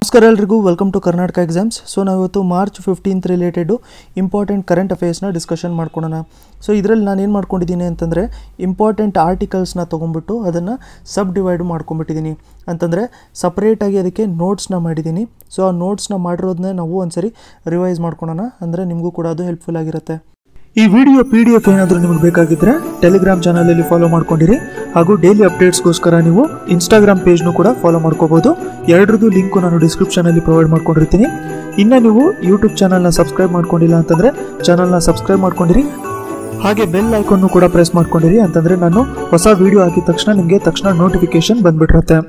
ನಮಸ್ಕಾರ ಎಲ್ರಿಗೂ welcome to Karnataka exams so ನಾವಿವತ್ತು March fifteenth related important current ಅಫೇರ್ಸ್ನ ಡಿಸ್ಕಷನ್ ಮಾಡ್ಕೊಳೋಣ ಸೊ ಇದರಲ್ಲಿ ನಾನು ಏನು ಮಾಡ್ಕೊಂಡಿದ್ದೀನಿ ಅಂತಂದರೆ ಇಂಪಾರ್ಟೆಂಟ್ ಆರ್ಟಿಕಲ್ಸ್ನ ತೊಗೊಂಡ್ಬಿಟ್ಟು ಅದನ್ನು ಸಬ್ ಡಿವೈಡ್ ಮಾಡ್ಕೊಂಡ್ಬಿಟ್ಟಿದ್ದೀನಿ ಅಂತಂದರೆ ಸಪ್ರೇಟಾಗಿ ಅದಕ್ಕೆ ನೋಟ್ಸ್ನ ಮಾಡಿದ್ದೀನಿ ಸೊ ಆ ನೋಟ್ಸ್ನ ಮಾಡಿರೋದನ್ನೇ ನಾವು ಒಂದ್ಸರಿ ರಿವೈಸ್ ಮಾಡ್ಕೊಳೋಣ ಅಂದರೆ ನಿಮಗೂ ಕೂಡ ಅದು ಹೆಲ್ಪ್ಫುಲ್ ಆಗಿರುತ್ತೆ ಈ ವಿಡಿಯೋ ಪಿ ಡಿ ಎಫ್ ಏನಾದರೂ ನಿಮಗೆ ಬೇಕಾಗಿದ್ದರೆ ಟೆಲಿಗ್ರಾಮ್ ಚಾನಲಲ್ಲಿ ಫಾಲೋ ಮಾಡ್ಕೊಂಡಿರಿ ಹಾಗೂ ಡೈಲಿ ಅಪ್ಡೇಟ್ಸ್ಗೋಸ್ಕರ ನೀವು ಇನ್ಸ್ಟಾಗ್ರಾಮ್ ಪೇಜ್ನು ಕೂಡ ಫಾಲೋ ಮಾಡ್ಕೋಬೋದು ಎರಡರದ್ದು ಲಿಂಕು ನಾನು ಡಿಸ್ಕ್ರಿಪ್ಷನಲ್ಲಿ ಪ್ರೊವೈಡ್ ಮಾಡ್ಕೊಂಡಿರ್ತೀನಿ ಇನ್ನು ನೀವು ಯೂಟ್ಯೂಬ್ ಚಾನಲ್ನ ಸಬ್ಸ್ಕ್ರೈಬ್ ಮಾಡ್ಕೊಂಡಿಲ್ಲ ಅಂತಂದರೆ ಚಾನಲ್ನ ಸಬ್ಸ್ಕ್ರೈಬ್ ಮಾಡ್ಕೊಂಡಿರಿ ಹಾಗೆ ಬೆಲ್ ಐಕಾನ್ನು ಕೂಡ ಪ್ರೆಸ್ ಮಾಡ್ಕೊಂಡಿರಿ ಅಂತಂದರೆ ನಾನು ಹೊಸ ವಿಡಿಯೋ ಹಾಕಿದ ತಕ್ಷಣ ನಿಮಗೆ ತಕ್ಷಣ ನೋಟಿಫಿಕೇಶನ್ ಬಂದ್ಬಿಟ್ಟಿರುತ್ತೆ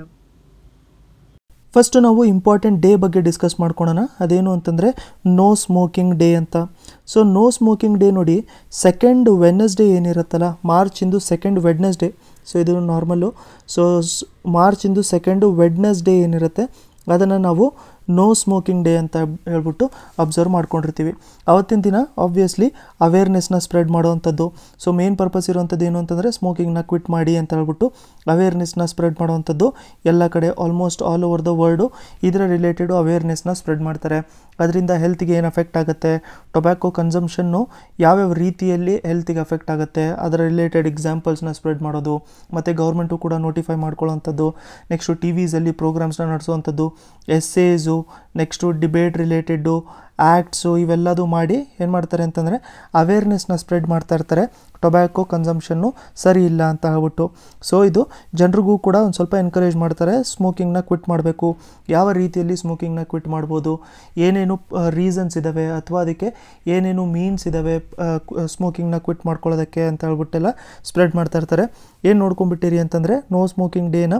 ಫಸ್ಟ್ ನಾವು ಇಂಪಾರ್ಟೆಂಟ್ ಡೇ ಬಗ್ಗೆ ಡಿಸ್ಕಸ್ ಮಾಡ್ಕೊಳೋಣ ಅದೇನು ಅಂತಂದರೆ ನೋ ಸ್ಮೋಕಿಂಗ್ ಡೇ ಅಂತ ಸೊ ನೋ ಸ್ಮೋಕಿಂಗ್ ಡೇ ನೋಡಿ ಸೆಕೆಂಡ್ ವೆಡ್ನೆಸ್ಡೇ ಏನಿರುತ್ತಲ್ಲ ಮಾರ್ಚಿಂದು ಸೆಕೆಂಡ್ ವೆಡ್ನೆಸ್ಡೇ ಸೊ ಇದು ನಾರ್ಮಲ್ಲು ಸೊ ಮಾರ್ಚಿಂದು ಸೆಕೆಂಡು ವೆಡ್ನೆಸ್ಡೇ ಏನಿರುತ್ತೆ ಅದನ್ನು ನಾವು ನೋ ಸ್ಮೋಕಿಂಗ್ ಡೇ ಅಂತ ಹೇಳ್ಬಿಟ್ಟು ಅಬ್ಸರ್ವ್ ಮಾಡ್ಕೊಂಡಿರ್ತೀವಿ ಅವತ್ತಿನ ದಿನ ಆಬ್ವಿಯಸ್ಲಿ ಅವೇರ್ನೆಸ್ನ ಸ್ಪ್ರೆಡ್ ಮಾಡೋವಂಥದ್ದು ಸೊ ಮೇನ್ ಪರ್ಪಸ್ ಇರೋವಂಥದ್ದು ಏನು ಅಂತಂದರೆ ಸ್ಮೋಕಿಂಗ್ನ ಕ್ವಿಟ್ ಮಾಡಿ ಅಂತ ಹೇಳ್ಬಿಟ್ಟು ಅವೇರ್ನೆಸ್ನ ಸ್ಪ್ರೆಡ್ ಮಾಡೋವಂಥದ್ದು ಎಲ್ಲ ಕಡೆ almost all over the world ಇದರ ರಿಲೇಟೆಡು ಅವೇರ್ನೆಸ್ನ ಸ್ಪ್ರೆಡ್ ಮಾಡ್ತಾರೆ ಅದರಿಂದ ಹೆಲ್ತ್ಗೆ ಏನು ಎಫೆಕ್ಟ್ ಆಗುತ್ತೆ ಟೊಬ್ಯಾಕೊ ಕನ್ಸಂಪ್ಷನ್ನು ಯಾವ್ಯಾವ ರೀತಿಯಲ್ಲಿ ಹೆಲ್ತಿಗೆ ಎಫೆಕ್ಟ್ ಆಗುತ್ತೆ ಅದರ ರಿಲೇಟೆಡ್ ಎಕ್ಸಾಂಪಲ್ಸ್ನ ಸ್ಪ್ರೆಡ್ ಮಾಡೋದು ಮತ್ತು ಗೌರ್ಮೆಂಟು ಕೂಡ ನೋಟಿಫೈ ಮಾಡ್ಕೊಳ್ಳೋವಂಥದ್ದು ನೆಕ್ಸ್ಟು ಟಿ ವಿಸಲ್ಲಿ ಪ್ರೋಗ್ರಾಮ್ಸ್ನ ನಡೆಸೋವಂಥದ್ದು essays next debate related acts ಇವೆಲ್ಲದು ಮಾಡಿ ಏನು ಮಾಡ್ತಾರೆ ಅಂತಂದರೆ ಅವೇರ್ನೆಸ್ನ ಸ್ಪ್ರೆಡ್ ಮಾಡ್ತಾ ಇರ್ತಾರೆ ಟೊಬ್ಯಾಕೊ ಕನ್ಸಂಪ್ಷನ್ನು ಸರಿ ಇಲ್ಲ ಅಂತ ಹೇಳ್ಬಿಟ್ಟು ಸೊ ಇದು ಜನರಿಗೂ ಕೂಡ ಒಂದು ಸ್ವಲ್ಪ ಎನ್ಕರೇಜ್ ಮಾಡ್ತಾರೆ ಸ್ಮೋಕಿಂಗ್ನ ಕ್ವಿಟ್ ಮಾಡಬೇಕು ಯಾವ ರೀತಿಯಲ್ಲಿ ಸ್ಮೋಕಿಂಗ್ನ ಕ್ವಿಟ್ ಮಾಡ್ಬೋದು ಏನೇನು ರೀಸನ್ಸ್ ಇದ್ದಾವೆ ಅಥವಾ ಅದಕ್ಕೆ ಏನೇನು ಮೀನ್ಸ್ ಇದ್ದಾವೆ ಸ್ಮೋಕಿಂಗ್ನ ಕ್ವಿಟ್ ಮಾಡ್ಕೊಳ್ಳೋದಕ್ಕೆ ಅಂತ ಹೇಳ್ಬಿಟ್ಟೆಲ್ಲ ಸ್ಪ್ರೆಡ್ ಮಾಡ್ತಾ ಇರ್ತಾರೆ ಏನು ನೋಡ್ಕೊಂಡ್ಬಿಟ್ಟಿರಿ ಅಂತಂದರೆ ನೋ ಸ್ಮೋಕಿಂಗ್ ಡೇನ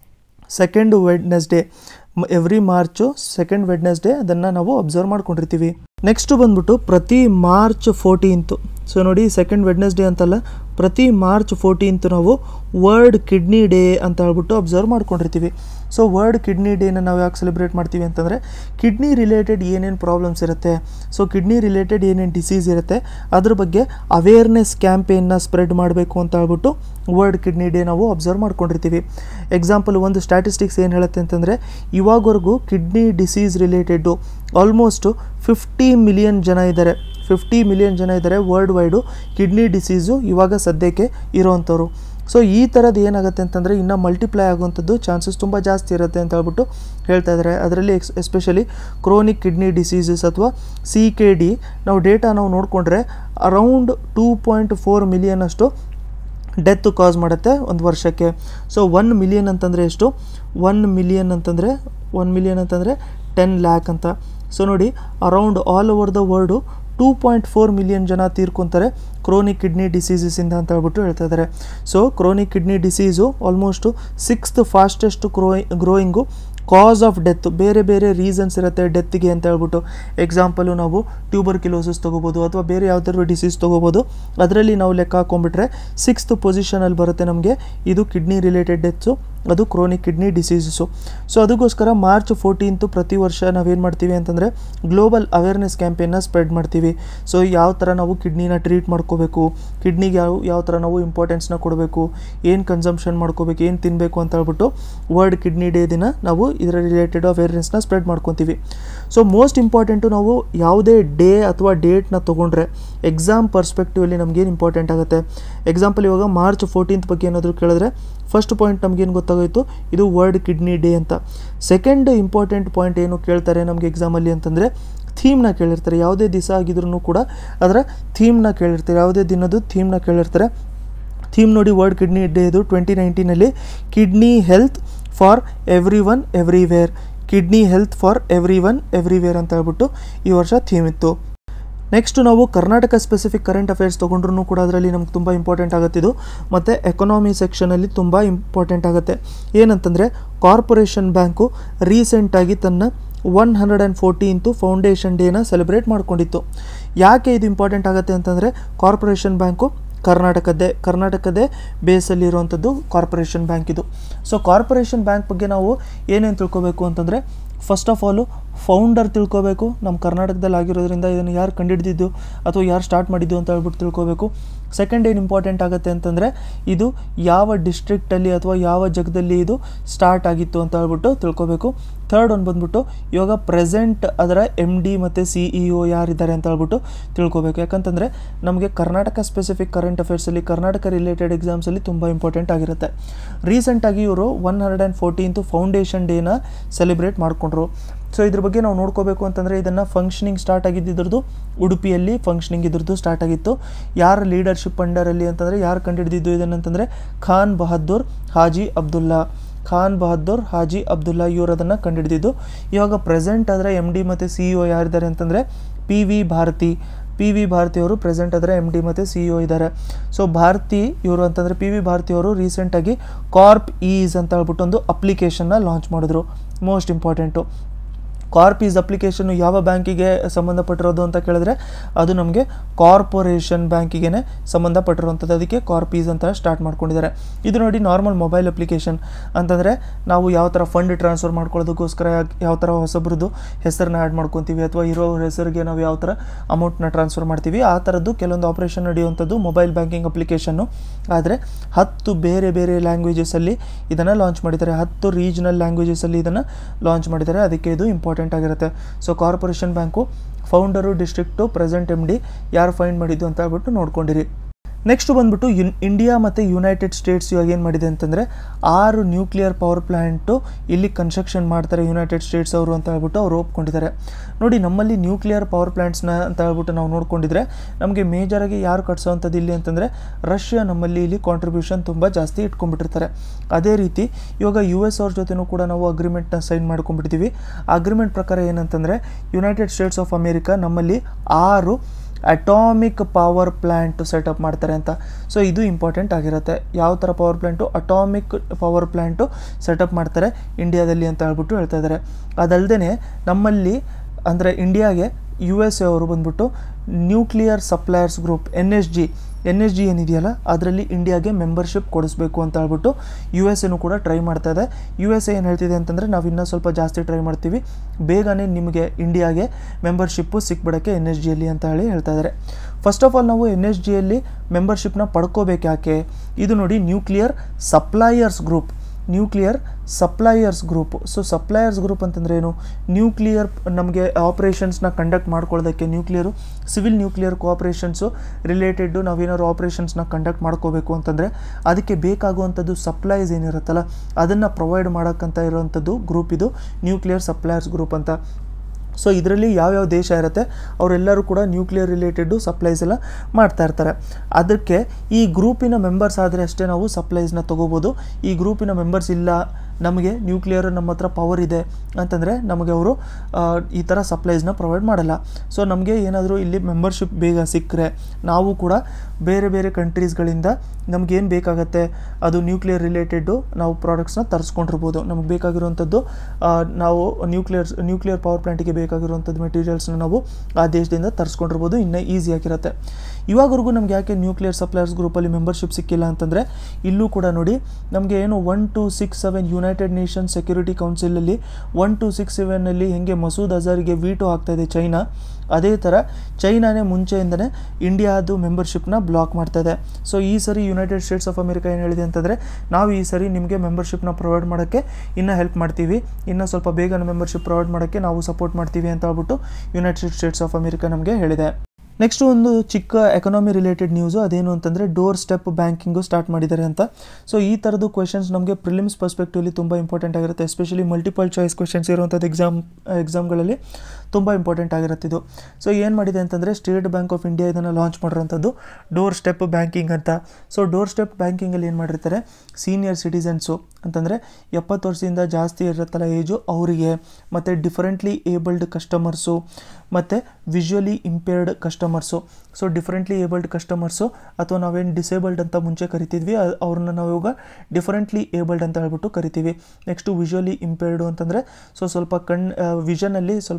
second Wednesday every March second Wednesday ಅದನ್ನು ನಾವು ಅಬ್ಸರ್ವ್ ಮಾಡ್ಕೊಂಡಿರ್ತೀವಿ ನೆಕ್ಸ್ಟು ಬಂದ್ಬಿಟ್ಟು ಪ್ರತಿ ಮಾರ್ಚ್ ಫೋರ್ಟೀನ್ತು ಸೊ ನೋಡಿ ಸೆಕೆಂಡ್ ವೆಡ್ನೆಸ್ಡೇ ಅಂತಲ್ಲ ಪ್ರತಿ ಮಾರ್ಚ್ ಫೋರ್ಟೀನ್ತ್ ನಾವು ವರ್ಲ್ಡ್ ಕಿಡ್ನಿ ಡೇ ಅಂತ ಹೇಳ್ಬಿಟ್ಟು ಅಬ್ಸರ್ವ್ ಮಾಡ್ಕೊಂಡಿರ್ತೀವಿ ಸೊ ವರ್ಲ್ಡ್ ಕಿಡ್ನಿ ಡೇನ ನಾವು ಯಾಕೆ ಸೆಲೆಬ್ರೇಟ್ ಮಾಡ್ತೀವಿ ಅಂತಂದರೆ ಕಿಡ್ನಿ ರಿಲೇಟೆಡ್ ಏನೇನು ಪ್ರಾಬ್ಲಮ್ಸ್ ಇರುತ್ತೆ ಸೊ ಕಿಡ್ನಿ ರಿಲೇಟೆಡ್ ಏನೇನು ಡಿಸೀಸ್ ಇರುತ್ತೆ ಅದ್ರ ಬಗ್ಗೆ ಅವೇರ್ನೆಸ್ ಕ್ಯಾಂಪೇನ್ನ ಸ್ಪ್ರೆಡ್ ಮಾಡಬೇಕು ಅಂತ ಹೇಳ್ಬಿಟ್ಟು ವರ್ಲ್ಡ್ ಕಿಡ್ನಿ ಡೇ ನಾವು ಅಬ್ಸರ್ವ್ ಮಾಡ್ಕೊಂಡಿರ್ತೀವಿ ಎಕ್ಸಾಂಪಲ್ ಒಂದು ಸ್ಟ್ಯಾಟಿಸ್ಟಿಕ್ಸ್ ಏನು ಹೇಳುತ್ತೆ ಅಂತಂದರೆ ಇವಾಗವರೆಗೂ kidney disease related almost fifty million ಜನ ಇದ್ದಾರೆ ಫಿಫ್ಟಿ ಮಿಲಿಯನ್ ಜನ ಇದ್ದಾರೆ ವರ್ಲ್ಡ್ ವೈಡು ಕಿಡ್ನಿ ಡಿಸೀಸು ಇವಾಗ ಸದ್ಯಕ್ಕೆ ಇರೋವಂಥವ್ರು ಸೊ ಈ ಥರದ್ದು ಏನಾಗುತ್ತೆ ಅಂತಂದರೆ ಇನ್ನೂ ಮಲ್ಟಿಪ್ಲೈ ಆಗುವಂಥದ್ದು ಚಾನ್ಸಸ್ ತುಂಬ ಜಾಸ್ತಿ ಇರುತ್ತೆ ಅಂತ ಹೇಳ್ಬಿಟ್ಟು ಹೇಳ್ತಾ ಇದ್ದಾರೆ ಅದರಲ್ಲಿ ex especially chronic kidney diseases ಅಥವಾ ಸಿ ಕೆ ಡಿ ನಾವು ಡೇಟಾ ನಾವು ನೋಡಿಕೊಂಡ್ರೆ around two point four million ಅಷ್ಟು ಡೆತ್ ಕಾಸ್ ಮಾಡುತ್ತೆ ಒಂದು ವರ್ಷಕ್ಕೆ ಸೊ ಒನ್ ಮಿಲಿಯನ್ ಅಂತಂದರೆ ಎಷ್ಟು ಒನ್ ಮಿಲಿಯನ್ ಅಂತಂದರೆ ಒನ್ ಮಿಲಿಯನ್ ಅಂತಂದರೆ ಟೆನ್ ಲ್ಯಾಕ್ ಅಂತ ಸೊ ನೋಡಿ around all over the world two point four million ಜನ ತೀರ್ಕೊತಾರೆ ಕ್ರೋನಿಕ್ ಕಿಡ್ನಿ ಡಿಸೀಸಸಿಂದ ಅಂತ ಹೇಳ್ಬಿಟ್ಟು ಹೇಳ್ತಾ ಇದ್ದಾರೆ so chronic kidney disease almost sixth fastest ಗ್ರೋಯಿ ಗ್ರೋಯಿಂಗು cause of death ಬೇರೆ ಬೇರೆ ರೀಸನ್ಸ್ ಇರುತ್ತೆ ಡೆತ್ಗೆ ಅಂತ ಹೇಳ್ಬಿಟ್ಟು ಎಕ್ಸಾಂಪಲು ನಾವು ಟ್ಯೂಬರ್ ಕಿಲೋಸಿಸ್ ತೊಗೋಬೋದು ಅಥವಾ ಬೇರೆ ಯಾವುದಾದ್ರು ಡಿಸೀಸ್ ತೊಗೋಬೋದು ಅದರಲ್ಲಿ ನಾವು ಲೆಕ್ಕ ಹಾಕೊಂಡ್ಬಿಟ್ರೆ ಸಿಕ್ಸ್ತ್ ಪೊಸಿಷನಲ್ಲಿ ಬರುತ್ತೆ ನಮಗೆ ಇದು ಕಿಡ್ನಿ ರಿಲೇಟೆಡ್ ಡೆತ್ಸು ಅದು ಕ್ರೋನಿಕ್ ಕಿಡ್ನಿ ಡಿಸೀಸಸ್ಸು ಸೊ ಅದಕ್ಕೋಸ್ಕರ ಮಾರ್ಚ್ ಫೋರ್ಟೀನ್ತು ಪ್ರತಿ ವರ್ಷ ನಾವೇನು ಮಾಡ್ತೀವಿ ಅಂತಂದರೆ ಗ್ಲೋಬಲ್ ಅವೇರ್ನೆಸ್ ಕ್ಯಾಂಪೇನ್ನ ಸ್ಪ್ರೆಡ್ ಮಾಡ್ತೀವಿ ಸೊ ಯಾವ ಥರ ನಾವು ಕಿಡ್ನಿನ ಟ್ರೀಟ್ ಮಾಡ್ಕೋಬೇಕು ಕಿಡ್ನಿಗೆ ಯಾವ ಯಾವ ಥರ ನಾವು ಇಂಪಾರ್ಟೆನ್ಸ್ನ ಕೊಡಬೇಕು ಏನು ಕನ್ಸಂಪ್ಷನ್ ಮಾಡ್ಕೋಬೇಕು ಏನು ತಿನ್ನಬೇಕು ಅಂತ ಹೇಳ್ಬಿಟ್ಟು ವರ್ಲ್ಡ್ ಕಿಡ್ನಿ ಡೇ ದಿನ ನಾವು ಇದರ ರಿಲೇಟೆಡ್ ಅವೇರ್ನೆಸ್ನ ಸ್ಪ್ರೆಡ್ ಮಾಡ್ಕೊತೀವಿ ಸೊ ಮೋಸ್ಟ್ ಇಂಪಾರ್ಟೆಂಟು ನಾವು ಯಾವುದೇ ಡೇ ಅಥವಾ ಡೇಟ್ನ ತೊಗೊಂಡ್ರೆ ಎಕ್ಸಾಮ್ ಪರ್ಸ್ಪೆಕ್ಟಿವಲ್ಲಿ ನಮಗೇನು ಇಂಪಾರ್ಟೆಂಟ್ ಆಗುತ್ತೆ ಎಕ್ಸಾಂಪಲ್ ಇವಾಗ ಮಾರ್ಚ್ ಫೋರ್ಟೀನ್ತ್ ಬಗ್ಗೆ ಏನಾದರೂ ಕೇಳಿದ್ರೆ ಫಸ್ಟ್ ಪಾಯಿಂಟ್ ನಮಗೇನು ಗೊತ್ತಾಗೋಯಿತು ಇದು ವರ್ಲ್ಡ್ ಕಿಡ್ನಿ ಡೇ ಅಂತ ಸೆಕೆಂಡ್ ಇಂಪಾರ್ಟೆಂಟ್ ಪಾಯಿಂಟ್ ಏನು ಕೇಳ್ತಾರೆ ನಮಗೆ ಎಕ್ಸಾಮಲ್ಲಿ ಅಂತಂದರೆ ಥೀಮ್ನ ಕೇಳಿರ್ತಾರೆ ಯಾವುದೇ ದಿವಸ ಆಗಿದ್ರೂ ಕೂಡ ಅದರ ಥೀಮ್ನ ಕೇಳಿರ್ತಾರೆ ಯಾವುದೇ ದಿನದ್ದು ಥೀಮ್ನ ಕೇಳಿರ್ತಾರೆ ಥೀಮ್ ನೋಡಿ ವರ್ಲ್ಡ್ ಕಿಡ್ನಿ ಡೇ ಇದು ಟ್ವೆಂಟಿ ನೈನ್ಟೀನಲ್ಲಿ kidney health for everyone everywhere kidney health for everyone everywhere ಅಂತ ಹೇಳ್ಬಿಟ್ಟು ಈ ವರ್ಷ ಥೀಮ್ ಇತ್ತು ನೆಕ್ಸ್ಟ್ ನಾವು ಕರ್ನಾಟಕ ಸ್ಪೆಸಿಫಿಕ್ ಕರೆಂಟ್ ಅಫೇರ್ಸ್ ತೊಗೊಂಡ್ರೂ ಕೂಡ ಅದರಲ್ಲಿ ನಮ್ಗೆ ತುಂಬ ಇಂಪಾರ್ಟೆಂಟ್ ಆಗುತ್ತಿದ್ದು ಮತ್ತು ಎಕನಾಮಿ ಸೆಕ್ಷನಲ್ಲಿ ತುಂಬ ಇಂಪಾರ್ಟೆಂಟ್ ಆಗುತ್ತೆ ಏನಂತಂದರೆ ಕಾರ್ಪೊರೇಷನ್ ಬ್ಯಾಂಕು ರೀಸೆಂಟಾಗಿ ತನ್ನ one hundred and fourteenth foundation ಡೇನ ಸೆಲೆಬ್ರೇಟ್ ಮಾಡ್ಕೊಂಡಿತ್ತು ಯಾಕೆ ಇದು ಇಂಪಾರ್ಟೆಂಟ್ ಆಗುತ್ತೆ ಅಂತಂದರೆ ಕಾರ್ಪೊರೇಷನ್ ಬ್ಯಾಂಕು ಕರ್ನಾಟಕದ್ದೇ ಕರ್ನಾಟಕದೇ ಬೇಸಲ್ಲಿರುವಂಥದ್ದು ಕಾರ್ಪೊರೇಷನ್ ಬ್ಯಾಂಕ್ ಇದು ಸೊ ಕಾರ್ಪೊರೇಷನ್ ಬ್ಯಾಂಕ್ ಬಗ್ಗೆ ನಾವು ಏನೇನು ತಿಳ್ಕೊಬೇಕು ಅಂತಂದರೆ ಫಸ್ಟ್ ಆಫ್ ಆಲು ಫೌಂಡರ್ ತಿಳ್ಕೊಬೇಕು ನಮ್ಮ ಕರ್ನಾಟಕದಲ್ಲಿ ಆಗಿರೋದ್ರಿಂದ ಇದನ್ನು ಯಾರು ಕಂಡುಹಿಡಿದಿದ್ದು ಅಥವಾ ಯಾರು ಸ್ಟಾರ್ಟ್ ಮಾಡಿದ್ದು ಅಂತ ಹೇಳ್ಬಿಟ್ಟು ತಿಳ್ಕೊಬೇಕು ಸೆಕೆಂಡ್ ಏನು ಇಂಪಾರ್ಟೆಂಟ್ ಆಗುತ್ತೆ ಅಂತಂದರೆ ಇದು ಯಾವ ಡಿಸ್ಟ್ರಿಕ್ಟಲ್ಲಿ ಅಥವಾ ಯಾವ ಜಗದಲ್ಲಿ ಇದು ಸ್ಟಾರ್ಟ್ ಆಗಿತ್ತು ಅಂತ ಹೇಳ್ಬಿಟ್ಟು ತಿಳ್ಕೊಬೇಕು ಥರ್ಡ್ ಒಂದು ಬಂದ್ಬಿಟ್ಟು ಇವಾಗ ಪ್ರೆಸೆಂಟ್ ಅದರ ಎಮ್ ಡಿ ಮತ್ತು ಸಿ ಇ ಒ ಯಾರಿದ್ದಾರೆ ಅಂತ ಹೇಳ್ಬಿಟ್ಟು ತಿಳ್ಕೊಬೇಕು ಯಾಕಂತಂದರೆ ನಮಗೆ ಕರ್ನಾಟಕ ಸ್ಪೆಸಿಫಿಕ್ ಕರೆಂಟ್ ಅಫೇರ್ಸಲ್ಲಿ ಕರ್ನಾಟಕ ರಿಲೇಟೆಡ್ ಎಕ್ಸಾಮ್ಸಲ್ಲಿ ತುಂಬ ಇಂಪಾರ್ಟೆಂಟ್ ಆಗಿರುತ್ತೆ ರೀಸೆಂಟಾಗಿ ಇವರು one hundred and fourteenth foundation ಡೇನ ಸೆಲೆಬ್ರೇಟ್ ಮಾಡಿಕೊಂಡ್ರು ಸೊ ಇದ್ರ ಬಗ್ಗೆ ನಾವು ನೋಡ್ಕೋಬೇಕು ಅಂತಂದರೆ ಇದನ್ನು ಫಂಕ್ಷನಿಂಗ್ ಸ್ಟಾರ್ಟ್ ಆಗಿದ್ದಿದ್ರದ್ದು ಉಡುಪಿಯಲ್ಲಿ ಫಂಕ್ಷನಿಂಗ್ ಇದ್ರದ್ದು ಸ್ಟಾರ್ಟ್ ಆಗಿತ್ತು ಯಾರ ಲೀಡರ್ಶಿಪ್ ಅಂಡರಲ್ಲಿ ಅಂತಂದರೆ ಯಾರು ಕಂಡುಹಿಡಿದಿದ್ದು ಇದನ್ನಂತಂದರೆ ಖಾನ್ ಬಹದ್ದೂರ್ ಹಾಜಿ ಅಬ್ದುಲ್ಲಾ ಖಾನ್ ಬಹದ್ದೂರ್ ಹಾಜಿ ಅಬ್ದುಲ್ಲಾ ಇವರು ಅದನ್ನು ಕಂಡುಹಿಡಿದಿದ್ದು ಇವಾಗ ಪ್ರೆಸೆಂಟ್ ಆದರೆ ಎಮ್ ಡಿ ಮತ್ತು ಸಿ ಇ ಒ ಯಾರಿದ್ದಾರೆ ಅಂತಂದರೆ P V Bharathi P V Bharathi ಅವರು ಪ್ರೆಸೆಂಟ್ ಆದರೆ ಎಮ್ ಡಿ ಮತ್ತು ಸಿ ಇ ಒ ಇದ್ದಾರೆ ಸೊ ಭಾರತಿ ಇವರು ಅಂತಂದರೆ ಪಿ ವಿ ಭಾರತಿ ಅವರು ರೀಸೆಂಟಾಗಿ ಕಾರ್ಪ್ ಈಸ್ ಅಂತ ಹೇಳ್ಬಿಟ್ಟು ಒಂದು ಅಪ್ಲಿಕೇಶನ್ನ ಲಾಂಚ್ ಮಾಡಿದ್ರು most important Corp Ease application ಯಾವ ಬ್ಯಾಂಕಿಗೆ ಸಂಬಂಧಪಟ್ಟಿರೋದು ಅಂತ ಕೇಳಿದ್ರೆ ಅದು ನಮಗೆ ಕಾರ್ಪೊರೇಷನ್ ಬ್ಯಾಂಕಿಗೆ ಸಂಬಂಧಪಟ್ಟಿರುವಂಥದ್ದು ಅದಕ್ಕೆ ಕಾರ್ಪ್ ಈಸ್ ಅಂತ ಸ್ಟಾರ್ಟ್ ಮಾಡ್ಕೊಂಡಿದ್ದಾರೆ ಇದು ನೋಡಿ ನಾರ್ಮಲ್ ಮೊಬೈಲ್ ಅಪ್ಲಿಕೇಶನ್ ಅಂತಂದರೆ ನಾವು ಯಾವ ಥರ ಫಂಡ್ ಟ್ರಾನ್ಸ್ಫರ್ ಮಾಡ್ಕೊಳ್ಳೋದಕ್ಕೋಸ್ಕರ ಯಾವ ಥರ ಹೊಸಬ್ರದ್ದು ಹೆಸರನ್ನ ಆ್ಯಡ್ ಮಾಡ್ಕೊತೀವಿ ಅಥವಾ ಇರೋ ಹೆಸರಿಗೆ ನಾವು ಯಾವ ಥರ ಅಮೌಂಟ್ನ ಟ್ರಾನ್ಸ್ಫರ್ ಮಾಡ್ತೀವಿ ಆ ಥರದ್ದು ಕೆಲವೊಂದು ಆಪ್ರೇಷನ್ ನಡೆಯುವಂಥದ್ದು ಮೊಬೈಲ್ ಬ್ಯಾಂಕಿಂಗ್ ಅಪ್ಲಿಕೇಶನ್ನು ಆದರೆ ಹತ್ತು ಬೇರೆ ಬೇರೆ ಲ್ಯಾಂಗ್ವೇಜಸಲ್ಲಿ ಇದನ್ನು ಲಾಂಚ್ ಮಾಡಿದ್ದಾರೆ ಹತ್ತು ರೀಜನಲ್ ಲ್ಯಾಂಗ್ವೇಜಸಲ್ಲಿ ಇದನ್ನು ಲಾಂಚ್ ಮಾಡಿದ್ದಾರೆ ಅದಕ್ಕೆ ಇದು ಇಂಪಾರ್ಟೆಂಟ್ ಆಗಿರುತ್ತೆ so corporation bank founder district present M D ಯಾರು ಫೈಂಡ್ ಮಾಡಿದ್ದು ಅಂತ ಹೇಳ್ಬಿಟ್ಟು ನೋಡ್ಕೊಂಡಿರಿ ನೆಕ್ಸ್ಟ್ ಬಂದ್ಬಿಟ್ಟು ಯುನ್ ಇಂಡಿಯಾ ಮತ್ತು ಯುನೈಟೆಡ್ ಸ್ಟೇಟ್ಸ್ ಇವಾಗ ಏನು ಮಾಡಿದೆ ಅಂತಂದರೆ ಆರು ನ್ಯೂಕ್ಲಿಯರ್ ಪವರ್ ಪ್ಲ್ಯಾಂಟು ಇಲ್ಲಿ ಕನ್ಸ್ಟ್ರಕ್ಷನ್ ಮಾಡ್ತಾರೆ ಯುನೈಟೆಡ್ ಸ್ಟೇಟ್ಸ್ ಅವರು ಅಂತ ಹೇಳ್ಬಿಟ್ಟು ಅವ್ರು ಒಪ್ಕೊಂಡಿದ್ದಾರೆ ನೋಡಿ ನಮ್ಮಲ್ಲಿ ನ್ಯೂಕ್ಲಿಯರ್ ಪವರ್ ಪ್ಲ್ಯಾಂಟ್ಸ್ನ ಅಂತ ಹೇಳ್ಬಿಟ್ಟು ನಾವು ನೋಡ್ಕೊಂಡಿದ್ರೆ ನಮಗೆ ಮೇಜರಾಗಿ ಯಾರು ಕಟ್ಸೋವಂಥದ್ದು ಇಲ್ಲಿ ಅಂತಂದರೆ ರಷ್ಯಾ ನಮ್ಮಲ್ಲಿ ಇಲ್ಲಿ ಕಾಂಟ್ರಿಬ್ಯೂಷನ್ ತುಂಬ ಜಾಸ್ತಿ ಇಟ್ಕೊಂಡ್ಬಿಟ್ಟಿರ್ತಾರೆ ಅದೇ ರೀತಿ ಇವಾಗ ಯು ಎಸ್ ಅವ್ರ ಜೊತೆನೂ ಕೂಡ ನಾವು ಅಗ್ರಿಮೆಂಟ್ನ ಸೈನ್ ಮಾಡ್ಕೊಂಡ್ಬಿಟ್ಟಿದ್ದೀವಿ ಅಗ್ರಿಮೆಂಟ್ ಪ್ರಕಾರ ಏನಂತಂದರೆ ಯುನೈಟೆಡ್ ಸ್ಟೇಟ್ಸ್ ಆಫ್ ಅಮೇರಿಕಾ ನಮ್ಮಲ್ಲಿ ಆರು ಅಟಾಮಿಕ್ ಪವರ್ ಪ್ಲ್ಯಾಂಟ್ ಸೆಟಪ್ ಮಾಡ್ತಾರೆ ಅಂತ ಸೊ ಇದು ಇಂಪಾರ್ಟೆಂಟ್ ಆಗಿರುತ್ತೆ ಯಾವ ಥರ power plant atomic power plant setup ಮಾಡ್ತಾರೆ ಇಂಡಿಯಾದಲ್ಲಿ ಅಂತ ಹೇಳ್ಬಿಟ್ಟು ಹೇಳ್ತಾ ಇದ್ದಾರೆ ಅದಲ್ಲದೆ ನಮ್ಮಲ್ಲಿ ಅಂದರೆ ಇಂಡಿಯಾಗೆ ಯು ಎಸ್ ಎ ಅವರು ಬಂದ್ಬಿಟ್ಟು nuclear suppliers group N S G N S G ಏನಿದೆಯಲ್ಲ ಅದರಲ್ಲಿ ಇಂಡಿಯಾಗೆ ಮೆಂಬರ್ಶಿಪ್ ಕೊಡಿಸ್ಬೇಕು ಅಂತ ಹೇಳ್ಬಿಟ್ಟು ಯು ಎಸ್ ಎನೂ ಕೂಡ ಟ್ರೈ ಮಾಡ್ತಾ ಇದೆ ಯು ಎಸ್ ಎ ಏನು ಹೇಳ್ತಿದೆ ಅಂತಂದರೆ ನಾವು ಇನ್ನೂ ಸ್ವಲ್ಪ ಜಾಸ್ತಿ ಟ್ರೈ ಮಾಡ್ತೀವಿ ಬೇಗನೆ ನಿಮಗೆ ಇಂಡಿಯಾಗೆ ಮೆಂಬರ್ಶಿಪ್ಪು ಸಿಕ್ಬಿಡೋಕ್ಕೆ ಎನ್ ಎಸ್ ಜಿಯಲ್ಲಿ ಅಂತ ಹೇಳಿ ಹೇಳ್ತಾ ಇದ್ದಾರೆ ಫಸ್ಟ್ ಆಫ್ ಆಲ್ ನಾವು ಎನ್ ಎಸ್ ಜಿಯಲ್ಲಿ ಮೆಂಬರ್ಶಿಪ್ನ ಪಡ್ಕೋಬೇಕು ಯಾಕೆ ಇದು ನೋಡಿ nuclear suppliers group nuclear suppliers group so suppliers group ಅಂತಂದರೆ ಏನು ನ್ಯೂಕ್ಲಿಯರ್ ನಮಗೆ ಆಪ್ರೇಷನ್ಸ್ನ ಕಂಡಕ್ಟ್ ಮಾಡ್ಕೊಳ್ಳೋದಕ್ಕೆ nuclear civil nuclear cooperations related ನಾವೇನಾದ್ರು ಆಪ್ರೇಷನ್ಸ್ನ ಕಂಡಕ್ಟ್ ಮಾಡ್ಕೋಬೇಕು ಅಂತಂದರೆ ಅದಕ್ಕೆ ಬೇಕಾಗುವಂಥದ್ದು ಸಪ್ಲೈಸ್ ಏನಿರುತ್ತಲ್ಲ ಅದನ್ನು ಪ್ರೊವೈಡ್ ಮಾಡೋಕ್ಕಂತ ಇರೋವಂಥದ್ದು ಗ್ರೂಪ್ ಇದು ನ್ಯೂಕ್ಲಿಯರ್ ಸಪ್ಲೈಯರ್ಸ್ ಗ್ರೂಪ್ ಅಂತ ಸೊ ಇದರಲ್ಲಿ ಯಾವ್ಯಾವ ದೇಶ ಇರುತ್ತೆ ಅವರೆಲ್ಲರೂ ಕೂಡ ನ್ಯೂಕ್ಲಿಯರ್ ರಿಲೇಟೆಡ್ಡು ಸಪ್ಲೈಸ್ ಎಲ್ಲ ಮಾಡ್ತಾ ಇರ್ತಾರೆ ಅದಕ್ಕೆ ಈ ಗ್ರೂಪಿನ ಮೆಂಬರ್ಸ್ ಆದರೆ ಅಷ್ಟೇ ನಾವು ಸಪ್ಲೈಸ್ನ ತೊಗೋಬೋದು ಈ ಗ್ರೂಪಿನ ಮೆಂಬರ್ಸ್ ಇಲ್ಲ ನಮಗೆ ನ್ಯೂಕ್ಲಿಯರ್ ನಮ್ಮ ಹತ್ರ ಪವರ್ ಇದೆ ಅಂತಂದರೆ ನಮಗೆ ಅವರು ಈ ಥರ ಸಪ್ಲೈಸ್ನ ಪ್ರೊವೈಡ್ ಮಾಡಲ್ಲ ಸೊ ನಮಗೆ ಏನಾದರೂ ಇಲ್ಲಿ ಮೆಂಬರ್ಶಿಪ್ ಬೇಗ ಸಿಕ್ಕರೆ ನಾವು ಕೂಡ ಬೇರೆ ಬೇರೆ ಕಂಟ್ರೀಸ್ಗಳಿಂದ ನಮಗೇನು ಬೇಕಾಗತ್ತೆ ಅದು ನ್ಯೂಕ್ಲಿಯರ್ ರಿಲೇಟೆಡ್ಡು ನಾವು ಪ್ರಾಡಕ್ಟ್ಸ್ನ ತರಿಸ್ಕೊಂಡಿರ್ಬೋದು ನಮಗೆ ಬೇಕಾಗಿರುವಂಥದ್ದು ನಾವು ನ್ಯೂಕ್ಲಿಯರ್ ನ್ಯೂಕ್ಲಿಯರ್ ಪವರ್ ಪ್ಲಾಂಟಿಗೆ ಬೇಕಾಗಿರುವಂಥದ್ದು ಮೆಟೀರಿಯಲ್ಸ್ನ ನಾವು ಆ ದೇಶದಿಂದ ತರಿಸ್ಕೊಂಡಿರ್ಬೋದು ಇನ್ನೂ ಈಸಿ ಆಗಿರುತ್ತೆ ಇವಾಗವರೆಗೂ ನಮ್ಗೆ ಯಾಕೆ ನ್ಯೂಕ್ಲಿಯರ್ ಸಪ್ಲೈಯರ್ಸ್ ಗ್ರೂಪಲ್ಲಿ ಮೆಂಬರ್ಶಿಪ್ ಸಿಕ್ಕಿಲ್ಲ ಅಂತಂದರೆ ಇಲ್ಲೂ ಕೂಡ ನೋಡಿ ನಮಗೆ ಏನು one two six seven united nation security ಕೌನ್ಸಿಲಲ್ಲಿ ಒನ್ ಟು ಸಿಕ್ಸ್ ಸೆವೆನ್ನಲ್ಲಿ ಹೆಂಗೆ ಮಸೂದ್ ಅಜಾರಿಗೆ ವೀಟೋ ಆಗ್ತಾ ಇದೆ ಚೈನಾ ಅದೇ ಥರ ಚೈನಾನೇ ಮುಂಚೆಯಿಂದನೇ ಇಂಡಿಯಾದು ಮೆಂಬರ್ಶಿಪ್ನ ಬ್ಲಾಕ್ ಮಾಡ್ತಾ ಇದೆ ಸೊ ಈ ಸರಿ ಯುನೈಟೆಡ್ ಸ್ಟೇಟ್ಸ್ ಆಫ್ ಅಮೆರಿಕಾ ಏನು ಹೇಳಿದೆ ಅಂತಂದರೆ ನಾವು ಈ ಸರಿ ನಿಮಗೆ ಮೆಂಬರ್ಶಿಪ್ನ ಪ್ರೊವೈಡ್ ಮಾಡೋಕ್ಕೆ ಇನ್ನೂ ಹೆಲ್ಪ್ ಮಾಡ್ತೀವಿ ಇನ್ನೂ ಸ್ವಲ್ಪ ಬೇಗನೆ ಮೆಂಬರ್ಶಿಪ್ ಪ್ರೊವೈಡ್ ಮಾಡೋಕ್ಕೆ ನಾವು ಸಪೋರ್ಟ್ ಮಾಡ್ತೀವಿ ಅಂತ ಹೇಳ್ಬಿಟ್ಟು ಯುನೈಟೆಡ್ ಸ್ಟೇಟ್ಸ್ ಆಫ್ ಅಮೆರಿಕಾ ನಮಗೆ ಹೇಳಿದೆ ನೆಕ್ಸ್ಟ್ ಒಂದು ಚಿಕ್ಕ ಎಕನಾಮಿ ರಿಲೇಟೆಡ್ ನ್ಯೂಸು ಅದೇನು ಅಂತಂದರೆ ಡೋರ್ ಸ್ಟೆಪ್ ಬ್ಯಾಂಕಿಂಗು ಸ್ಟಾರ್ಟ್ ಮಾಡಿದ್ದಾರೆ ಅಂತ ಸೊ ಈ ಥರದ್ದು ಕ್ವೆಶನ್ಸ್ ನಮಗೆ ಪ್ರಿಲಿಮ್ಸ್ ಪರ್ಸ್ಪೆಕ್ಟಿವಲ್ಲಿ ತುಂಬ ಇಂಪಾರ್ಟೆಂಟ್ ಆಗಿರುತ್ತೆ ಎಸ್ಪೆಷಲಿ ಮಲ್ಟಿಪಲ್ ಚಾಯ್ಸ್ ಕ್ವೆಶನ್ಸ್ ಇರುವಂಥದ್ದು ಎಕ್ಸಾಮ್ ಎಕ್ಸಾಮ್ಗಳಲ್ಲಿ ತುಂಬ ಇಂಪಾರ್ಟೆಂಟ್ ಆಗಿರುತ್ತೆ ಇದು ಸೊ ಏನು ಮಾಡಿದೆ ಅಂತಂದರೆ ಸ್ಟೇಟ್ ಬ್ಯಾಂಕ್ ಆಫ್ ಇಂಡಿಯಾ ಇದನ್ನು ಲಾಂಚ್ ಮಾಡಿರೋಂಥದ್ದು ಡೋರ್ ಸ್ಟೆಪ್ ಬ್ಯಾಂಕಿಂಗ್ ಅಂತ ಸೊ ಡೋರ್ ಸ್ಟೆಪ್ ಬ್ಯಾಂಕಿಂಗಲ್ಲಿ ಏನು ಮಾಡಿರ್ತಾರೆ ಸೀನಿಯರ್ ಸಿಟಿಸನ್ಸು ಅಂತಂದರೆ ಎಪ್ಪತ್ತು ವರ್ಷದಿಂದ ಜಾಸ್ತಿ ಇರುತ್ತಲ್ಲ ಏಜು ಅವರಿಗೆ ಮತ್ತು ಡಿಫರೆಂಟ್ಲಿ ಏಬಲ್ಡ್ ಕಸ್ಟಮರ್ಸು ಮತ್ತು visually impaired customers so differently abled customers ಅಥವಾ ನಾವೇನು ಡಿಸೇಬಲ್ಡ್ ಅಂತ ಮುಂಚೆ ಕರಿತಿದ್ವಿ ಅ- ಅವ್ರನ್ನ ನಾವು ಇವಾಗ ಡಿಫರೆಂಟ್ಲಿ ಏಬಲ್ಡ್ ಅಂತ ಹೇಳ್ಬಿಟ್ಟು ಕರಿತೀವಿ ನೆಕ್ಸ್ಟು ವಿಜುವಲಿ ಇಂಪೇರ್ಡು ಅಂತಂದರೆ ಸೊ ಸ್ವಲ್ಪ ಕಣ್ ವಿಷನಲ್ಲಿ ಸ್ವಲ್ಪ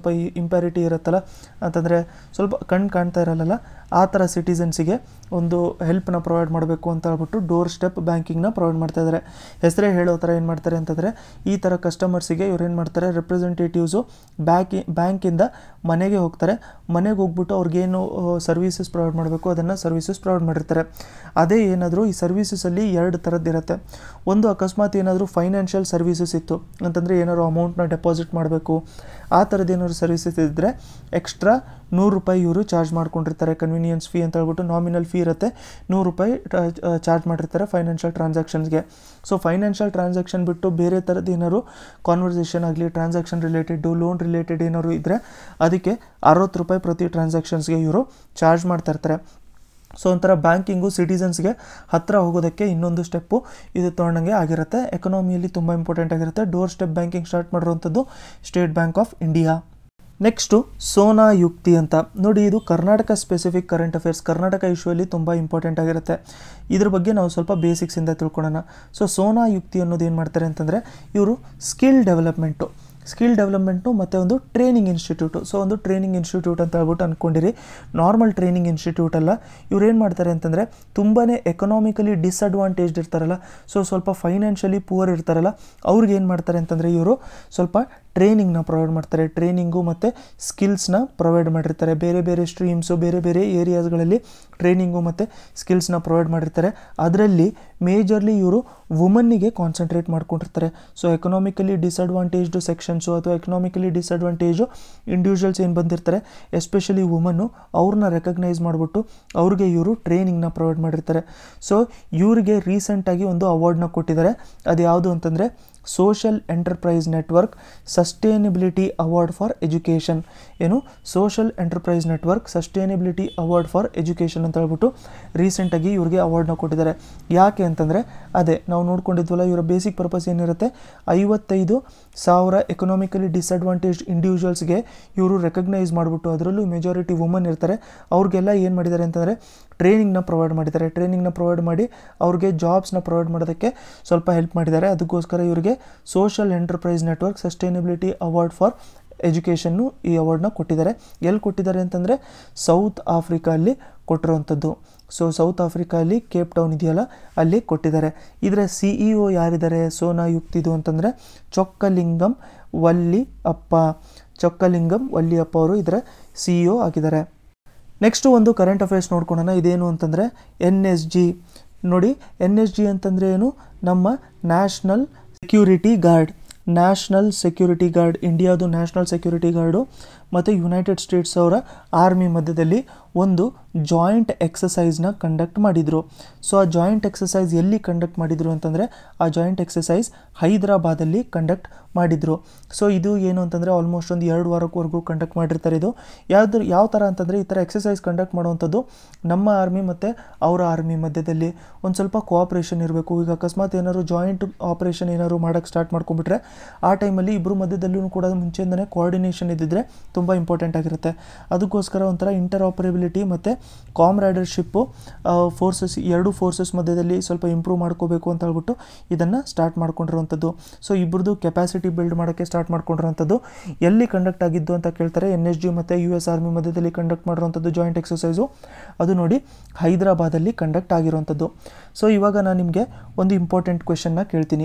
ಇಂಪ್ಯಾರಿಟಿ ಇರುತ್ತಲ್ಲ ಅಂತಂದರೆ ಸ್ವಲ್ಪ ಕಣ್ಣು ಕಾಣ್ತಾ ಇರಲ್ಲ ಆ ಥರ ಸಿಟಿಸನ್ಸಿಗೆ ಒಂದು ಹೆಲ್ಪ್ನ ಪ್ರೊವೈಡ್ ಮಾಡಬೇಕು ಅಂತ ಹೇಳ್ಬಿಟ್ಟು ಡೋರ್ ಸ್ಟೆಪ್ ಬ್ಯಾಂಕಿಂಗ್ನ ಪ್ರೊವೈಡ್ ಮಾಡ್ತಾ ಇದ್ದಾರೆ ಹೆಸರೇ ಹೇಳೋ ಥರ ಏನು ಮಾಡ್ತಾರೆ ಅಂತಂದರೆ ಈ ಥರ ಕಸ್ಟಮರ್ಸಿಗೆ ಇವ್ರು ಏನು ಮಾಡ್ತಾರೆ ರೆಪ್ರೆಸೆಂಟೇಟಿವ್ಸು ಬ್ಯಾಂಕಿ ಬ್ಯಾಂಕಿಂದ ಮನೆಗೆ ಹೋಗ್ತಾರೆ ಮನೆಗೆ ಹೋಗ್ಬಿಟ್ಟು ಅವ್ರಿಗೇನು ಸರ್ವೀಸಸ್ ಪ್ರೊವೈಡ್ ಮಾಡಬೇಕು ಅದನ್ನು ಸರ್ವೀಸಸ್ ಪ್ರೊವೈಡ್ ಮಾಡಿರ್ತಾರೆ ಅದೇ ಏನಾದರೂ ಈ ಸರ್ವೀಸಸಲ್ಲಿ ಎರಡು ಥರದ್ದಿರುತ್ತೆ ಒಂದು ಅಕಸ್ಮಾತ್ ಏನಾದರೂ ಫೈನಾನ್ಷಿಯಲ್ ಸರ್ವೀಸಸ್ ಇತ್ತು ಅಂತಂದರೆ ಏನಾದ್ರು ಅಮೌಂಟ್ನ ಡೆಪಾಸಿಟ್ ಮಾಡಬೇಕು ಆ ಥರದ್ದು ಏನಾದ್ರು ಸರ್ವೀಸಸ್ ಇದ್ದರೆ ಎಕ್ಸ್ಟ್ರಾ ನೂರು ರೂಪಾಯಿ ಇವರು ಚಾರ್ಜ್ ಮಾಡ್ಕೊಂಡಿರ್ತಾರೆ ಕನ್ವೀನಿಯನ್ಸ್ ಫೀ ಅಂತ ಹೇಳ್ಬಿಟ್ಟು ನಾಮಿನಲ್ ಫೀ ಇರುತ್ತೆ ನೂರು ರೂಪಾಯಿ ಚಾರ್ಜ್ ಮಾಡಿರ್ತಾರೆ ಫೈನಾನ್ಷಿಯಲ್ ಟ್ರಾನ್ಸಾಕ್ಷನ್ಸ್ಗೆ ಸೊ ಫೈನಾನ್ಷಿಯಲ್ ಟ್ರಾನ್ಸಾಕ್ಷನ್ ಬಿಟ್ಟು ಬೇರೆ ಥರದ್ದು ಏನಾದ್ರು ಕಾನ್ವರ್ಸೇಷನ್ ಆಗಲಿ ಟ್ರಾನ್ಸಾಕ್ಷನ್ ರಿಲೇಟೆಡು ಲೋನ್ ರಿಲೇಟೆಡ್ ಏನಾದ್ರು ಇದ್ದರೆ ಅದಕ್ಕೆ ಅರವತ್ತು ರೂಪಾಯಿ ಪ್ರತಿ ಟ್ರಾನ್ಸಾಕ್ಷನ್ಸ್ಗೆ ಇವರು ಚಾರ್ಜ್ ಮಾಡ್ತಾ ಇರ್ತಾರೆ ಸೊ ಒಂಥರ ಬ್ಯಾಂಕಿಂಗು ಸಿಟಿಸನ್ಸ್ಗೆ ಹತ್ತಿರ ಹೋಗೋದಕ್ಕೆ ಇನ್ನೊಂದು ಸ್ಟೆಪ್ಪು ಇದು ತೊಗೊಂಡಂಗೆ ಆಗಿರುತ್ತೆ ಎಕನಾಮಿಯಲ್ಲಿ ತುಂಬ ಇಂಪಾರ್ಟೆಂಟ್ ಆಗಿರುತ್ತೆ ಡೋರ್ ಸ್ಟೆಪ್ ಬ್ಯಾಂಕಿಂಗ್ ಸ್ಟಾರ್ಟ್ ಮಾಡಿರುವಂಥದ್ದು State Bank of India next Sona Yukti ಅಂತ ನೋಡಿ ಇದು Karnataka specific current affairs Karnataka ಇಶ್ಯೂಯಲ್ಲಿ ತುಂಬ ಇಂಪಾರ್ಟೆಂಟ್ ಆಗಿರುತ್ತೆ ಇದ್ರ ಬಗ್ಗೆ ನಾವು ಸ್ವಲ್ಪ ಬೇಸಿಕ್ಸಿಂದ ತಿಳ್ಕೊಳ್ಳೋಣ ಸೊ ಸೋನಾ ಯುಕ್ತಿ ಅನ್ನೋದು ಏನು ಮಾಡ್ತಾರೆ ಅಂತಂದರೆ ಇವರು ಸ್ಕಿಲ್ ಡೆವಲಪ್ಮೆಂಟು ಸ್ಕಿಲ್ ಡೆವಲಪ್ಮೆಂಟು ಮತ್ತು ಒಂದು ಟ್ರೈನಿಂಗ್ ಇನ್ಸ್ಟಿಟ್ಯೂಟು ಸೊ ಒಂದು ಟ್ರೈನಿಂಗ್ ಇನ್ಸ್ಟಿಟ್ಯೂಟ್ ಅಂತ ಹೇಳ್ಬಿಟ್ಟು ಅಂದ್ಕೊಂಡಿರಿ ನಾರ್ಮಲ್ ಟ್ರೈನಿಂಗ್ ಇನ್ಸ್ಟಿಟ್ಯೂಟ್ ಅಲ್ಲ ಇವ್ರು ಏನು ಮಾಡ್ತಾರೆ ಅಂತಂದರೆ ತುಂಬಾ ಎಕನಾಮಿಕಲಿ ಡಿಸ್ಅಡ್ವಾಂಟೇಜ್ಡ್ ಇರ್ತಾರಲ್ಲ ಸೊ ಸ್ವಲ್ಪ ಫೈನಾನ್ಷಿಯಲಿ ಪೂವರ್ ಇರ್ತಾರಲ್ಲ ಅವ್ರಿಗೆ ಏನು ಮಾಡ್ತಾರೆ ಅಂತಂದರೆ ಇವರು ಸ್ವಲ್ಪ ಟ್ರೈನಿಂಗ್ನ ಪ್ರೊವೈಡ್ ಮಾಡ್ತಾರೆ ಟ್ರೈನಿಂಗು ಮತ್ತು ಸ್ಕಿಲ್ಸ್ನ ಪ್ರೊವೈಡ್ ಮಾಡಿರ್ತಾರೆ ಬೇರೆ ಬೇರೆ ಸ್ಟ್ರೀಮ್ಸು ಬೇರೆ ಬೇರೆ ಏರಿಯಾಸ್ಗಳಲ್ಲಿ ಟ್ರೈನಿಂಗು ಮತ್ತು ಸ್ಕಿಲ್ಸ್ನ ಪ್ರೊವೈಡ್ ಮಾಡಿರ್ತಾರೆ ಅದರಲ್ಲಿ ಮೇಜರ್ಲಿ ಇವರು ವುಮನ್ನಿಗೆ ಕಾನ್ಸಂಟ್ರೇಟ್ ಮಾಡ್ಕೊಂಡಿರ್ತಾರೆ ಸೊ ಎಕನಾಮಿಕಲಿ ಡಿಸ್ಅಡ್ವಾಂಟೇಜ್ಡು ಸೆಕ್ಷನ್ಸು ಅಥವಾ ಎಕನಾಮಿಕಲಿ ಡಿಸ್ಅಡ್ವಾಂಟೇಜು ಇಂಡಿವಿಜುವಲ್ಸ್ ಏನು ಬಂದಿರ್ತಾರೆ ಎಸ್ಪೆಷಲಿ ವುಮನ್ನು ಅವ್ರನ್ನ ರೆಕಗ್ನೈಸ್ ಮಾಡಿಬಿಟ್ಟು ಅವ್ರಿಗೆ ಇವರು ಟ್ರೈನಿಂಗ್ನ ಪ್ರೊವೈಡ್ ಮಾಡಿರ್ತಾರೆ ಸೊ ಇವರಿಗೆ ರೀಸೆಂಟಾಗಿ ಒಂದು ಅವಾರ್ಡ್ನ ಕೊಟ್ಟಿದ್ದಾರೆ ಅದು ಯಾವುದು ಅಂತಂದರೆ social enterprise network sustainability award for education ಏನು social enterprise network sustainability award for education ಅಂತ ಹೇಳ್ಬಿಟ್ಟು ರೀಸೆಂಟಾಗಿ ಇವ್ರಿಗೆ ಅವಾರ್ಡ್ನ ಕೊಟ್ಟಿದ್ದಾರೆ ಯಾಕೆ ಅಂತಂದರೆ ಅದೇ ನಾವು ನೋಡ್ಕೊಂಡಿದ್ವಲ್ಲ ಇವರ ಬೇಸಿಕ್ ಪರ್ಪಸ್ ಏನಿರುತ್ತೆ ಐವತ್ತೈದು ಸಾವಿರ ಎಕನಾಮಿಕಲಿ ಡಿಸ್ಅಡ್ವಾಂಟೇಜ್ ಇಂಡಿವಿಜುವಲ್ಸ್ಗೆ ಇವರು ರೆಕಗ್ನೈಸ್ ಮಾಡಿಬಿಟ್ಟು ಅದರಲ್ಲೂ ಮೆಜಾರಿಟಿ ವುಮನ್ ಇರ್ತಾರೆ ಅವ್ರಿಗೆಲ್ಲ ಏನು ಮಾಡಿದ್ದಾರೆ ಅಂತಂದರೆ ಟ್ರೈನಿಂಗ್ನ ಪ್ರೊವೈಡ್ ಮಾಡಿದ್ದಾರೆ ಟ್ರೈನಿಂಗ್ನ ಪ್ರೊವೈಡ್ ಮಾಡಿ ಅವ್ರಿಗೆ ಜಾಬ್ಸ್ನ ಪ್ರೊವೈಡ್ ಮಾಡೋದಕ್ಕೆ ಸ್ವಲ್ಪ ಹೆಲ್ಪ್ ಮಾಡಿದ್ದಾರೆ ಅದಕ್ಕೋಸ್ಕರ ಇವರಿಗೆ social enterprise network sustainability award for education ಈ ಅವಾರ್ಡ್ನ ಕೊಟ್ಟಿದ್ದಾರೆ ಎಲ್ಲಿ ಕೊಟ್ಟಿದ್ದಾರೆ ಅಂತಂದರೆ ಸೌತ್ ಆಫ್ರಿಕಾ ಅಲ್ಲಿ ಕೊಟ್ಟಿರುವಂಥದ್ದು ಸೊ ಸೌತ್ ಆಫ್ರಿಕಾಲಿ ಕೇಪ್ ಟೌನ್ ಇದೆಯಲ್ಲ ಅಲ್ಲಿ ಕೊಟ್ಟಿದ್ದಾರೆ ಇದರ ಸಿ ಇ ಒ ಯಾರಿದ್ದಾರೆ ಸೋನಾ ಯುಕ್ತಿದು ಅಂತಂದರೆ ಚೊಕ್ಕಲಿಂಗಂ ವಲ್ಲಿ ಅಪ್ಪ ಚೊಕ್ಕಲಿಂಗಂ ವಲ್ಲಿ ಅಪ್ಪ ಅವರು ಇದರ ಸಿ ಇ ಒ ಆಗಿದ್ದಾರೆ ನೆಕ್ಸ್ಟು ಒಂದು ಕರೆಂಟ್ ಅಫೇರ್ಸ್ ನೋಡ್ಕೊಳ್ಳೋಣ ಇದೇನು ಅಂತಂದರೆ ಎನ್ ಎಸ್ ಜಿ ನೋಡಿ ಎನ್ ಎಸ್ ಜಿ ಅಂತಂದರೆ ಏನು ನಮ್ಮ national security guard national security guard ಇಂಡಿಯಾದು ನ್ಯಾಷನಲ್ ಸೆಕ್ಯೂರಿಟಿ ಗಾರ್ಡು ಮತ್ತು ಯುನೈಟೆಡ್ ಸ್ಟೇಟ್ಸ್ ಅವರ ಆರ್ಮಿ ಮಧ್ಯದಲ್ಲಿ ಒಂದು ಜಾಯಿಂಟ್ ಎಕ್ಸಸೈಸ್ನ ಕಂಡಕ್ಟ್ ಮಾಡಿದರು ಸೊ ಆ ಜಾಯಿಂಟ್ ಎಕ್ಸಸೈಸ್ ಎಲ್ಲಿ ಕಂಡಕ್ಟ್ ಮಾಡಿದರು ಅಂತಂದರೆ ಆ ಜಾಯಿಂಟ್ ಎಕ್ಸಸೈಸ್ ಹೈದರಾಬಾದಲ್ಲಿ ಕಂಡಕ್ಟ್ ಮಾಡಿದರು ಸೊ ಇದು ಏನು ಅಂತಂದರೆ ಆಲ್ಮೋಸ್ಟ್ ಒಂದು ಎರಡು ವಾರಕ್ಕವರೆಗೂ ಕಂಡಕ್ಟ್ ಮಾಡಿರ್ತಾರೆ ಇದು ಯಾವ್ದು ಯಾವ ಥರ ಅಂತಂದರೆ ಈ ಥರ ಎಕ್ಸಸೈಸ್ ಕಂಡಕ್ಟ್ ಮಾಡುವಂಥದ್ದು ನಮ್ಮ ಆರ್ಮಿ ಮತ್ತು ಅವರ ಆರ್ಮಿ ಮಧ್ಯದಲ್ಲಿ ಒಂದು ಸ್ವಲ್ಪ ಕೋಆಪ್ರೇಷನ್ ಇರಬೇಕು ಈಗ ಅಕಸ್ಮಾತ್ ಏನಾದ್ರು ಜಾಯಿಂಟ್ ಆಪ್ರೇಷನ್ ಏನಾದ್ರು ಮಾಡೋಕ್ಕೆ ಸ್ಟಾರ್ಟ್ ಮಾಡ್ಕೊಂಡ್ಬಿಟ್ರೆ ಆ ಟೈಮಲ್ಲಿ ಇಬ್ಬರು ಮಧ್ಯದಲ್ಲೂ ಕೂಡ ಮುಂಚೆಯಿಂದನೇ ಕೋಆರ್ಡಿನೇಷನ್ ಇದ್ದಿದ್ರೆ ತುಂಬ ಇಂಪಾರ್ಟೆಂಟ್ ಆಗಿರುತ್ತೆ ಅದಕ್ಕೋಸ್ಕರ ಒಂಥರ ಇಂಟರ್ ಆಪರೇಬಿಲಿಟಿ ಮತ್ತು ಕಾಮ್ರೈಡರ್ಶಿಪ್ಪು ಫೋರ್ಸಸ್ ಎರಡು ಫೋರ್ಸಸ್ ಮಧ್ಯದಲ್ಲಿ ಸ್ವಲ್ಪ ಇಂಪ್ರೂವ್ ಮಾಡ್ಕೋಬೇಕು ಅಂತ ಹೇಳ್ಬಿಟ್ಟು ಇದನ್ನು ಸ್ಟಾರ್ಟ್ ಮಾಡ್ಕೊಂಡಿರುವಂಥದ್ದು ಸೊ ಇಬ್ಬರದು ಕೆಪಾಸಿಟಿ ಬಿಲ್ಡ್ ಮಾಡೋಕ್ಕೆ ಸ್ಟಾರ್ಟ್ ಮಾಡ್ಕೊಂಡಿರೋಂಥದ್ದು ಎಲ್ಲಿ ಕಂಡಕ್ಟ್ ಆಗಿದ್ದು ಅಂತ ಕೇಳ್ತಾರೆ ಎನ್ ಎಸ್ ಜಿ ಮತ್ತು ಯು ಎಸ್ ಆರ್ಮಿ ಮಧ್ಯದಲ್ಲಿ ಕಂಡಕ್ಟ್ ಮಾಡಿರೋಂಥದ್ದು ಜಾಯಿಂಟ್ ಎಕ್ಸಸೈಸು ಅದು ನೋಡಿ ಹೈದರಾಬಾದಲ್ಲಿ ಕಂಡಕ್ಟ್ ಆಗಿರುವಂಥದ್ದು ಸೊ ಇವಾಗ ನಾನು ನಿಮಗೆ ಒಂದು ಇಂಪಾರ್ಟೆಂಟ್ ಕ್ವೆಶನ್ನ ಕೇಳ್ತೀನಿ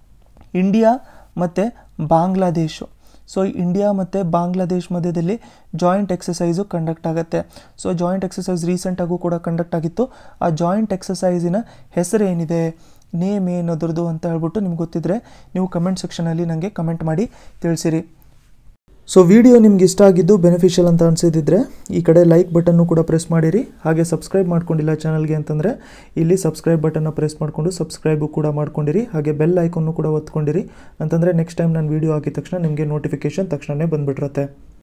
ಇಂಡಿಯಾ ಮತ್ತು ಬಾಂಗ್ಲಾದೇಶು ಸೊ ಇಂಡಿಯಾ ಮತ್ತು ಬಾಂಗ್ಲಾದೇಶ್ ಮಧ್ಯದಲ್ಲಿ ಜಾಯಿಂಟ್ ಎಕ್ಸಸೈಸು ಕಂಡಕ್ಟ್ ಆಗುತ್ತೆ ಸೊ ಜಾಯಿಂಟ್ ಎಕ್ಸಸೈಸ್ ರೀಸೆಂಟಾಗೂ ಕೂಡ ಕಂಡಕ್ಟ್ ಆಗಿತ್ತು ಆ ಜಾಯಿಂಟ್ ಎಕ್ಸಸೈಸಿನ ಹೆಸರು ಏನಿದೆ ನೇಮ್ ಏನು ಅದರದ್ದು ಅಂತ ಹೇಳ್ಬಿಟ್ಟು ನಿಮ್ಗೆ ಗೊತ್ತಿದ್ರೆ ನೀವು ಕಮೆಂಟ್ ಸೆಕ್ಷನಲ್ಲಿ ನನಗೆ ಕಮೆಂಟ್ ಮಾಡಿ ತಿಳಿಸಿರಿ ಸೊ ವಿಡಿಯೋ ನಿಮ್ಗೆ ಇಷ್ಟ ಆಗಿದ್ದು ಬೆನಿಫಿಷಿಯಲ್ ಅಂತ ಅನಿಸಿದ್ರೆ ಈ ಕಡೆ ಲೈಕ್ ಬಟನ್ನು ಕೂಡ ಪ್ರೆಸ್ ಮಾಡಿರಿ ಹಾಗೆ ಸಬ್ಸ್ಕ್ರೈಬ್ ಮಾಡ್ಕೊಂಡಿಲ್ಲ ಚಾನಲ್ಗೆ ಅಂತಂದರೆ ಇಲ್ಲಿ ಸಬ್ಸ್ಕ್ರೈಬ್ ಬಟನ್ನ ಪ್ರೆಸ್ ಮಾಡಿಕೊಂಡು ಸಬ್ಸ್ಕ್ರೈಬು ಕೂಡ ಮಾಡ್ಕೊಂಡಿರಿ ಹಾಗೆ ಬೆಲ್ ಐಕನ್ನು ಕೂಡ ಒತ್ಕೊಂಡಿರಿ ಅಂತಂದರೆ ನೆಕ್ಸ್ಟ್ ಟೈಮ್ ನಾನು ವೀಡಿಯೋ ಹಾಕಿದ ತಕ್ಷಣ ನಿಮಗೆ ನೋಟಿಫಿಕೇಷನ್ ತಕ್ಷಣವೇ ಬಂದುಬಿಟ್ಟಿರುತ್ತೆ